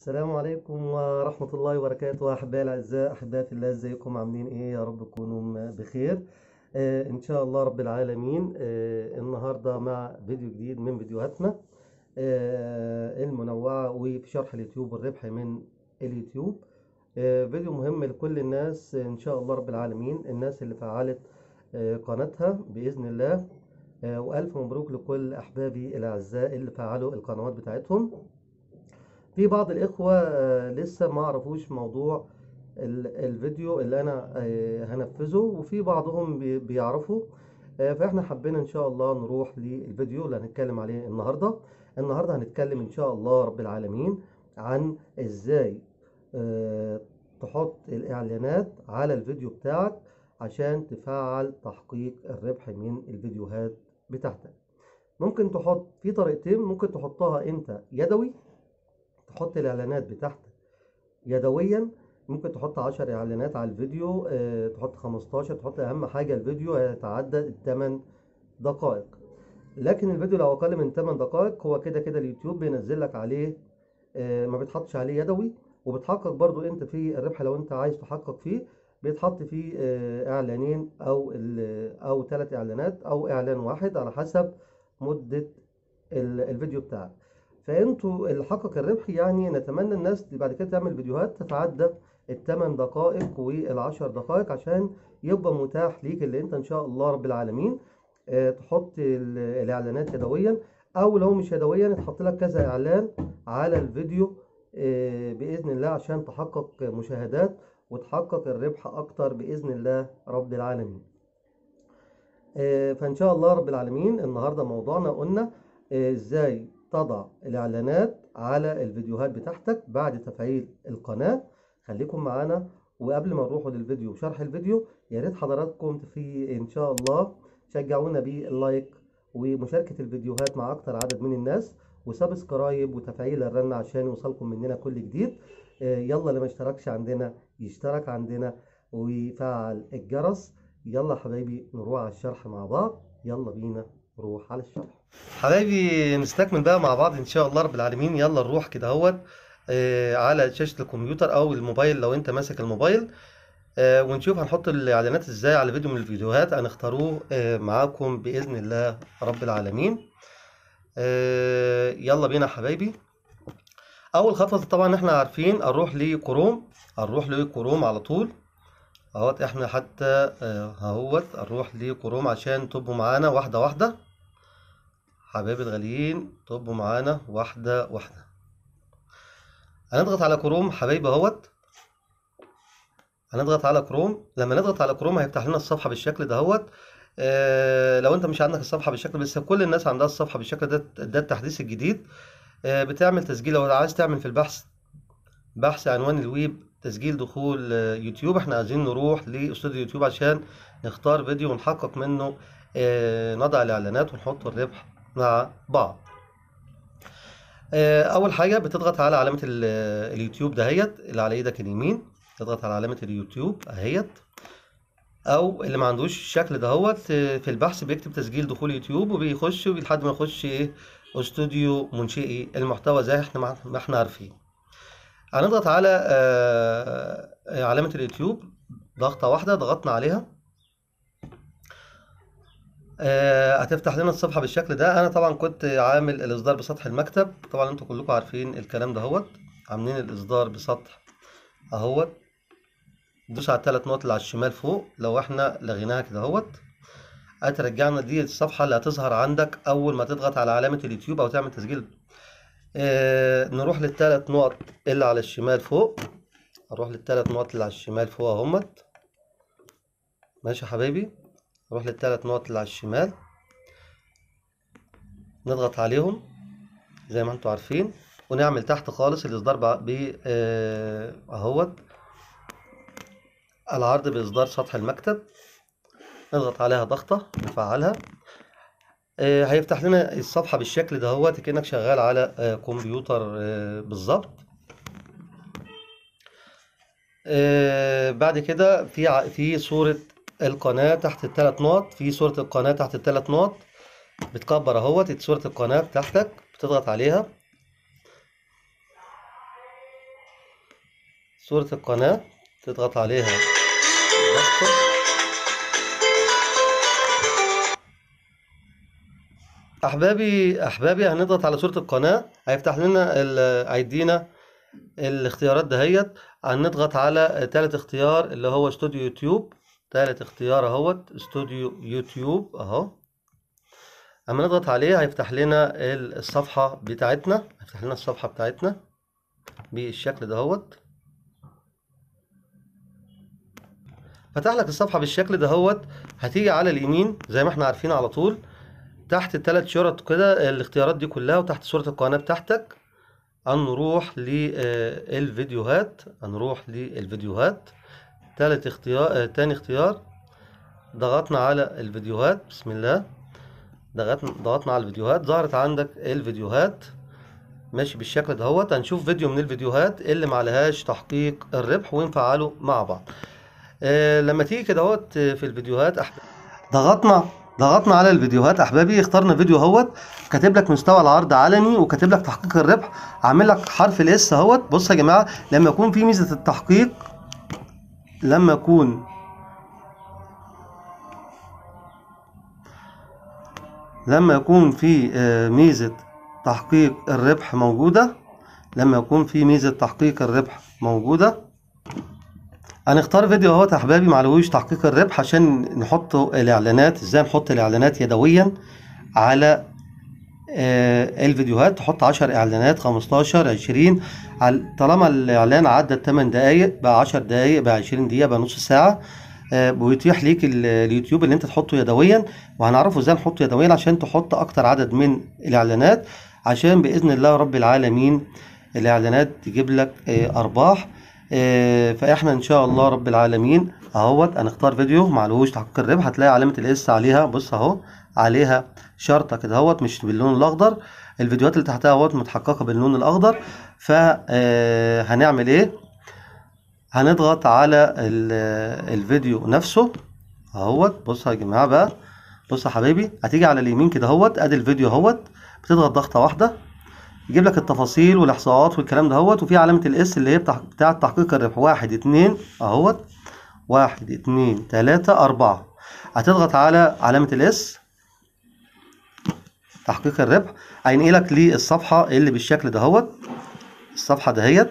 السلام عليكم ورحمة الله وبركاته أحبائي الأعزاء أحبائي في الله إزيكم عاملين إيه يا رب تكونوا م- بخير آه إن شاء الله رب العالمين آه النهاردة مع فيديو جديد من فيديوهاتنا آه المنوعة وفي شرح اليوتيوب والربح من اليوتيوب آه فيديو مهم لكل الناس إن شاء الله رب العالمين الناس اللي فعلت آه قناتها بإذن الله آه وألف مبروك لكل أحبابي الأعزاء اللي فعلوا القنوات بتاعتهم في بعض الإخوة آه، لسه ما عرفوش موضوع ال- الفيديو اللي أنا آه، هنفذه وفي بعضهم بي- بيعرفوا آه، فإحنا حبينا إن شاء الله نروح للفيديو اللي هنتكلم عليه النهاردة النهاردة هنتكلم إن شاء الله رب العالمين عن إزاي آه، تحط الإعلانات على الفيديو بتاعك عشان تفعل تحقيق الربح من الفيديوهات بتاعتك ممكن تحط في طريقتين ممكن تحطها أنت يدوي تحط الاعلانات بتاعتك يدويا ممكن تحط 10 اعلانات على الفيديو آه، تحط 15 تحط اهم حاجه الفيديو هيتعدى الثمان دقائق لكن الفيديو لو اقل من 8 دقائق هو كده كده اليوتيوب بينزل لك عليه آه، ما بيتحطش عليه يدوي وبتحقق برضو انت في الربح لو انت عايز تحقق فيه بيتحط فيه آه، اعلانين او ال- او ثلاث اعلانات او اعلان واحد على حسب مده ال- الفيديو بتاعك فانتوا اللي حقق الربح يعني نتمنى الناس اللي بعد كده تعمل فيديوهات تتعدى الثمان دقائق والعشر دقائق عشان يبقى متاح ليك اللي انت ان شاء الله رب العالمين آه، تحط ال- الاعلانات يدويا او لو مش يدويا تحط لك كذا اعلان على الفيديو آه، باذن الله عشان تحقق مشاهدات وتحقق الربح اكتر باذن الله رب العالمين آه، فإن شاء الله رب العالمين النهاردة موضوعنا قلنا آه، إزاي تضع الإعلانات على الفيديوهات بتاعتك بعد تفعيل القناة خليكم معانا وقبل ما نروح للفيديو وشرح الفيديو يا ريت حضراتكم في إن شاء الله تشجعونا باللايك ومشاركة الفيديوهات مع أكتر عدد من الناس وسبسكرايب وتفعيل الرن عشان يوصلكم مننا كل جديد آه، يلا اللي ما اشتركش عندنا يشترك عندنا ويفعل الجرس يلا يا حبايبي نروح على الشرح مع بعض يلا بينا نروح على الشرح حبايبي نستكمل بقى مع بعض ان شاء الله رب العالمين يلا نروح كده اهوت آه، على شاشة الكمبيوتر او الموبايل لو انت ماسك الموبايل آه، ونشوف هنحط الاعلانات ازاي على فيديو من الفيديوهات هنختاروه آه، معاكم باذن الله رب العالمين آه، يلا بينا يا حبايبي اول خطوة طبعا احنا عارفين نروح لكروم هنروح لكروم على طول اهوت احنا حتى آه، اهوت نروح لكروم عشان تبقوا معانا واحدة واحدة حبايبي الغاليين تبقوا معانا واحدة واحدة هنضغط على كروم حبايبي اهوت هنضغط على كروم لما نضغط على كروم هيفتح لنا الصفحة بالشكل دهوت آه لو انت مش عندك الصفحة بالشكل بس كل الناس عندها الصفحة بالشكل ده ده التحديث الجديد آه بتعمل تسجيل لو عايز تعمل في البحث بحث عنوان الويب تسجيل دخول آه، يوتيوب احنا عايزين نروح لاستوديو يوتيوب عشان نختار فيديو ونحقق منه آه، نضع الاعلانات ونحط الربح مع بعض آه، اول حاجه بتضغط على علامه ال- اليوتيوب دهيت اللي على ايدك اليمين تضغط على علامه اليوتيوب اهيت او اللي ما عندوش الشكل دهوت آه، في البحث بيكتب تسجيل دخول يوتيوب وبيخش لحد ما يخش ايه استوديو منشئي المحتوى زي احنا ما ما احنا عارفين هنضغط على آه، آه، علامة اليوتيوب ضغطة واحدة ضغطنا عليها آه، هتفتح لنا الصفحة بالشكل ده أنا طبعا كنت عامل الإصدار بسطح المكتب طبعا انتوا كلكم عارفين الكلام دهوت عاملين الإصدار بسطح أهوت دوس على الثلاث نقط اللي على الشمال فوق لو احنا لغيناها كده اهوت هترجعنا دي الصفحة اللي هتظهر عندك أول ما تضغط على علامة اليوتيوب أو تعمل تسجيل آه، نروح للثلاث نقط اللي على الشمال فوق نروح للثلاث نقط اللي على الشمال فوق اهمت ماشي يا حبايبي نروح للثلاث نقط اللي على الشمال نضغط عليهم زي ما انتوا عارفين ونعمل تحت خالص الاصدار بع- ب آه، اهوت العرض باصدار سطح المكتب نضغط عليها ضغطة نفعلها آه، هيفتح لنا الصفحة بالشكل ده هو كأنك شغال على آه، كمبيوتر آه، بالظبط آه، بعد كده في ع- في صورة القناة تحت الثلاث نقط في صورة القناة تحت الثلاث نقط بتكبر اهوت صورة القناة بتاعتك بتضغط عليها صورة القناة تضغط عليها ضغطة احبابي احبابي هنضغط على صورة القناة هيفتح لنا ال- هيدينا الاختيارات دهيت هنضغط على تالت اختيار اللي هو استوديو يوتيوب تالت اختيار اهوت استوديو يوتيوب اهو اما نضغط عليه هيفتح لنا ال- الصفحة بتاعتنا هيفتح لنا الصفحة بتاعتنا بالشكل دهوت فتح لك الصفحة بالشكل دهوت هتيجي على اليمين زي ما احنا عارفين على طول تحت التلات شرط كده الاختيارات دي كلها وتحت صورة القناة بتاعتك هنروح للفيديوهات هنروح للفيديوهات تالت اختيار آه، تاني اختيار ضغطنا على الفيديوهات بسم الله ضغطنا ضغطنا على الفيديوهات ظهرت عندك الفيديوهات ماشي بالشكل دهوت هنشوف فيديو من الفيديوهات اللي معلهاش تحقيق الربح ونفعله مع بعض آه لما تيجي كده اهوت في الفيديوهات أحب... ضغطنا ضغطنا على الفيديوهات احبابي اخترنا فيديو اهوت كاتب لك مستوى العرض عالمي وكاتب لك تحقيق الربح عامل لك حرف الاس اهوت بص يا جماعه لما يكون في ميزه التحقيق لما يكون لما يكون في آه، ميزه تحقيق الربح موجوده لما يكون في ميزه تحقيق الربح موجوده هنختار فيديو اهوت يا احبابي معلهوش تحقيق الربح عشان نحط الاعلانات ازاي نحط الاعلانات يدويا على آه، الفيديوهات تحط 10 اعلانات 15 20 على- طالما الاعلان عدى 8 دقائق بقى 10 دقائق بقى 20 دقيقه بقى نص ساعه آه، بيتيح ليك ال- اليوتيوب اللي انت تحطه يدويا وهنعرفه ازاي نحطه يدويا عشان تحط اكتر عدد من الاعلانات عشان باذن الله رب العالمين الاعلانات تجيب لك آه، ارباح آه، فاحنا ان شاء الله رب العالمين اهوت هنختار فيديو معلهوش تحقيق الربح هتلاقي علامه الاس عليها بص اهو عليها شرطه كده اهوت مش باللون الاخضر الفيديوهات اللي تحتها اهوت متحققه باللون الاخضر فهنعمل ايه هنضغط على ال- الفيديو نفسه اهوت بص يا جماعه بقى بص يا حبايبي هتيجي على اليمين كده اهوت ادي الفيديو اهوت بتضغط ضغطه واحده يجيب لك التفاصيل والاحصاءات والكلام دهوت وفي علامه الاس اللي هي بتاع بتاعه تحقيق الربح واحد اتنين اهوت واحد اتنين تلاته اربعه هتضغط على علامه الاس تحقيق الربح هينقلك للصفحه اللي بالشكل دهوت الصفحه دهيت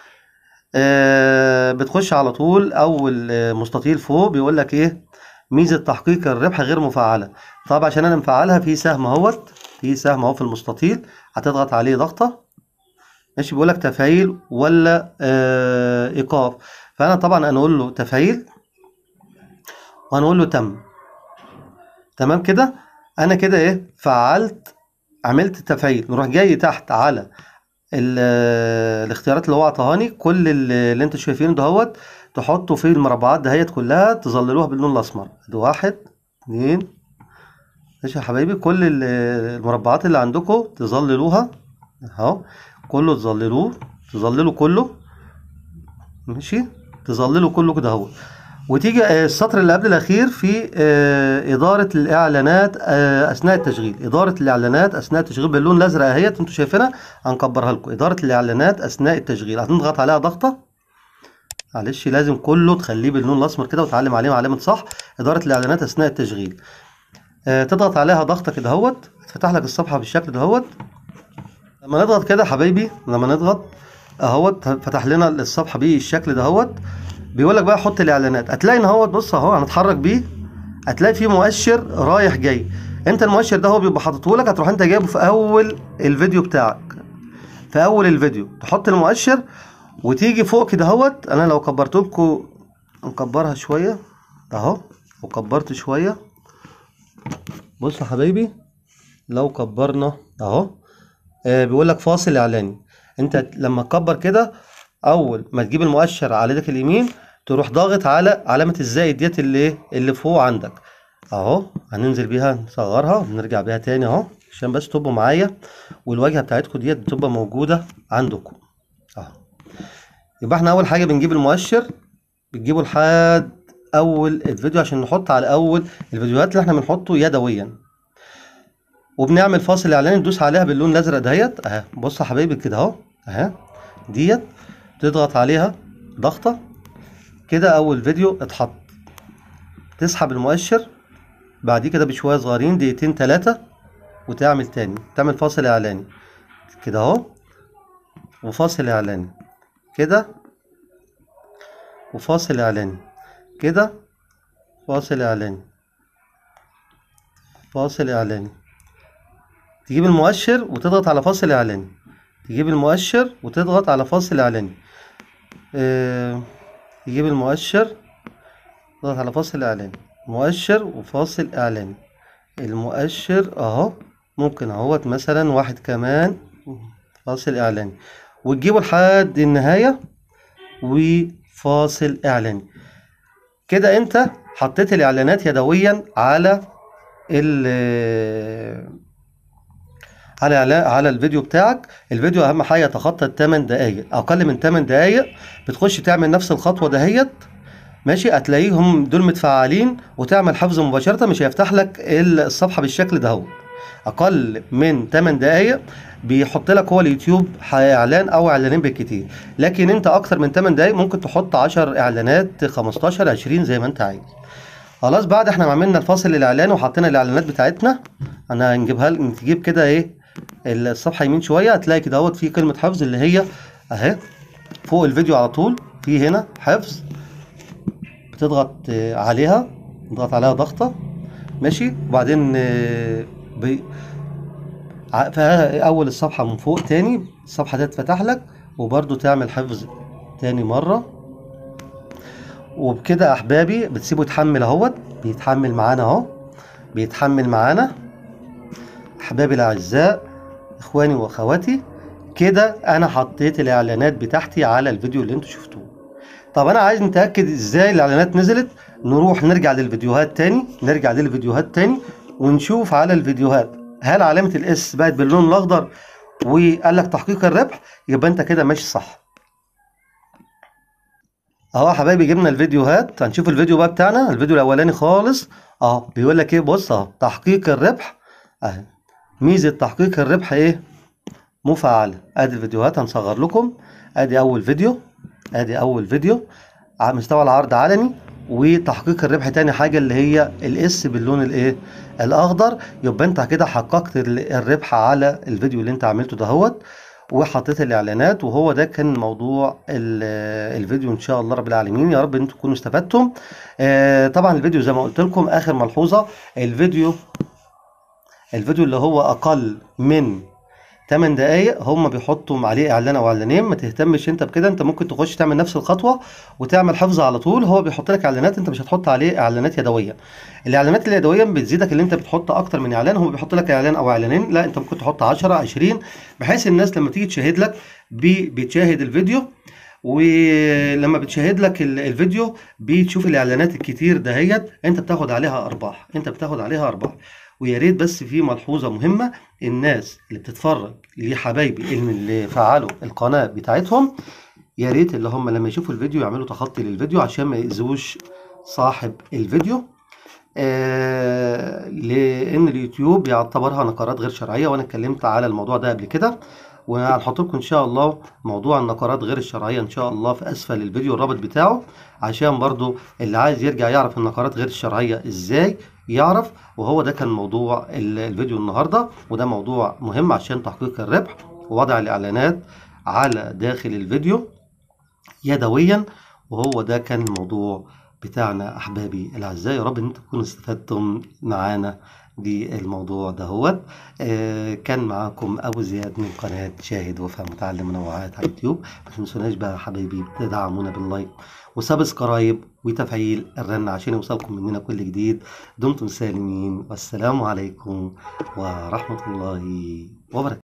آه، بتخش على طول اول آه، مستطيل فوق بيقول لك ايه ميزه تحقيق الربح غير مفعله طب عشان انا مفعلها في سهم اهوت في سهم اهو في المستطيل هتضغط عليه ضغطه ماشي بيقول لك تفعيل ولا آه ايقاف فانا طبعا هنقول له تفعيل وهنقول له تم تمام كده انا كده ايه فعلت عملت تفعيل نروح جاي تحت على ال- الاختيارات اللي هو عطاهاني كل ال- اللي انتوا شايفينه دهوت تحطوا في المربعات دهيت كلها تظللوها باللون الاسمر ادي واحد اتنين ماشي يا حبايبي كل ال- المربعات اللي عندكم تظللوها اهو كله تظللوه تظللوا كله ماشي تظللوا كله كده اهو وتيجي آه، السطر اللي قبل الاخير في آه، اداره الاعلانات آه، اثناء التشغيل اداره الاعلانات اثناء التشغيل باللون الازرق اهيت انتوا شايفينها هنكبرها لكم اداره الاعلانات اثناء التشغيل هنضغط عليها ضغطه معلش لازم كله تخليه باللون الاسمر كده وتعلم عليه علامه صح اداره الاعلانات اثناء التشغيل آه، تضغط عليها ضغطه كده اهوت تفتح لك الصفحه بالشكل دهوت لما نضغط كده يا حبايبي لما نضغط اهوت فتح لنا الصفحه بالشكل دهوت بيقول لك بقى حط الاعلانات هتلاقي ان اهوت بص اهو هنتحرك بيه هتلاقي فيه مؤشر رايح جاي انت المؤشر ده هو بيبقى حاططه لك هتروح انت جايبه في اول الفيديو بتاعك في اول الفيديو تحط المؤشر وتيجي فوق كده اهوت انا لو كبرت لكم نكبرها شويه اهو وكبرت شويه بص يا حبايبي لو كبرنا اهو آه بيقول لك فاصل اعلاني انت لما تكبر كده اول ما تجيب المؤشر على ايدك اليمين تروح ضاغط على علامه الزائد ديت اللي اللي فوق عندك اهو هننزل بيها نصغرها ونرجع بيها تاني اهو عشان بس تبقوا معايا والواجهه بتاعتكم ديت بتبقى موجوده عندكم اهو يبقى احنا اول حاجه بنجيب المؤشر بتجيبه لحد اول الفيديو عشان نحط على اول الفيديوهات اللي احنا بنحطه يدويا وبنعمل فاصل اعلاني ندوس عليها باللون الازرق دهيت اهي بص يا حبايبي كده اهو اهي ديت تضغط عليها ضغطة كده اول فيديو اتحط تسحب المؤشر بعد كده بشوية صغيرين دقيقتين تلاتة وتعمل تاني تعمل فاصل اعلاني كده اهو وفاصل اعلاني كده وفاصل اعلاني كده فاصل اعلاني فاصل اعلاني تجيب المؤشر وتضغط على فاصل اعلاني تجيب المؤشر وتضغط على فاصل اعلاني اه تجيب المؤشر تضغط على فاصل اعلاني مؤشر وفاصل اعلاني المؤشر اهو ممكن اهوت مثلا واحد كمان فاصل اعلاني وتجيبه لحد النهاية وفاصل اعلاني كده انت حطيت الاعلانات يدويا على ال على على الفيديو بتاعك الفيديو اهم حاجه يتخطى الثمان دقائق اقل من 8 دقائق بتخش تعمل نفس الخطوه دهيت ماشي هتلاقيهم دول متفعلين وتعمل حفظ مباشره مش هيفتح لك الصفحه بالشكل ده هو اقل من 8 دقائق بيحط لك هو اليوتيوب اعلان او اعلانين بالكتير لكن انت اكتر من 8 دقائق ممكن تحط 10 اعلانات 15 20 زي ما انت عايز خلاص بعد احنا ما عملنا الفاصل الاعلاني وحطينا الاعلانات بتاعتنا انا هنجيبها تجيب كده ايه الصفحه يمين شويه هتلاقي كده اهوت في كلمه حفظ اللي هي اهي فوق الفيديو على طول في هنا حفظ بتضغط عليها تضغط عليها ضغطه ماشي وبعدين بي اول الصفحه من فوق تاني الصفحه دي تفتح لك وبرده تعمل حفظ تاني مره وبكده احبابي بتسيبه يتحمل اهوت بيتحمل معانا اهو بيتحمل معانا احبابي الاعزاء اخواني واخواتي كده انا حطيت الاعلانات بتاعتي على الفيديو اللي انتوا شفتوه طب انا عايز نتاكد ازاي الاعلانات نزلت نروح نرجع للفيديوهات تاني نرجع للفيديوهات تاني ونشوف على الفيديوهات هل علامه الاس بقت باللون الاخضر وقال لك تحقيق الربح يبقى انت كده ماشي صح اهو يا حبايبي جبنا الفيديوهات هنشوف الفيديو بقى بتاعنا الفيديو الاولاني خالص اهو بيقول لك ايه بص اهو تحقيق الربح اهي ميزه تحقيق الربح ايه مفعله ادي الفيديوهات هنصغر لكم ادي اول فيديو ادي اول فيديو على مستوى العرض عالمي وتحقيق الربح تاني حاجه اللي هي الاس باللون الايه الاخضر يبقى انت كده حققت الربح على الفيديو اللي انت عملته دهوت وحطيت الاعلانات وهو ده كان موضوع الفيديو ان شاء الله رب العالمين يا رب انتم تكونوا استفدتم آه طبعا الفيديو زي ما قلت لكم اخر ملحوظه الفيديو الفيديو اللي هو اقل من 8 دقايق هم بيحطوا عليه اعلان او اعلانين ما تهتمش انت بكده انت ممكن تخش تعمل نفس الخطوه وتعمل حفظ على طول هو بيحط لك اعلانات انت مش هتحط عليه اعلانات يدويه الاعلانات اليدويه بتزيدك اللي انت بتحط اكتر من اعلان هو بيحط لك اعلان او اعلانين لا انت ممكن تحط 10 20 بحيث الناس لما تيجي تشاهد لك بتشاهد الفيديو ولما بتشاهد لك الفيديو بتشوف الاعلانات الكتير دهيت انت بتاخد عليها ارباح انت بتاخد عليها ارباح ويا ريت بس في ملحوظه مهمه الناس اللي بتتفرج لحبايبي اللي فعلوا القناه بتاعتهم يا ريت اللي هم لما يشوفوا الفيديو يعملوا تخطي للفيديو عشان ما يأذوش صاحب الفيديو آه لان اليوتيوب بيعتبرها نقرات غير شرعيه وانا اتكلمت على الموضوع ده قبل كده وهنحط لكم ان شاء الله موضوع النقرات غير الشرعيه ان شاء الله في اسفل الفيديو الرابط بتاعه عشان برضو اللي عايز يرجع يعرف النقرات غير الشرعيه ازاي يعرف وهو ده كان موضوع الفيديو النهارده وده موضوع مهم عشان تحقيق الربح ووضع الاعلانات على داخل الفيديو يدويا وهو ده كان الموضوع بتاعنا احبابي الاعزاء يا رب ان انتم تكونوا استفدتم معانا بالموضوع دهوت آه كان معاكم ابو زياد من قناه شاهد وفهم متعلم منوعات على اليوتيوب ما تنسوناش بقى حبايبي تدعمونا باللايك وسبسكرايب وتفعيل الرن عشان يوصلكم مننا كل جديد دمتم سالمين والسلام عليكم ورحمه الله وبركاته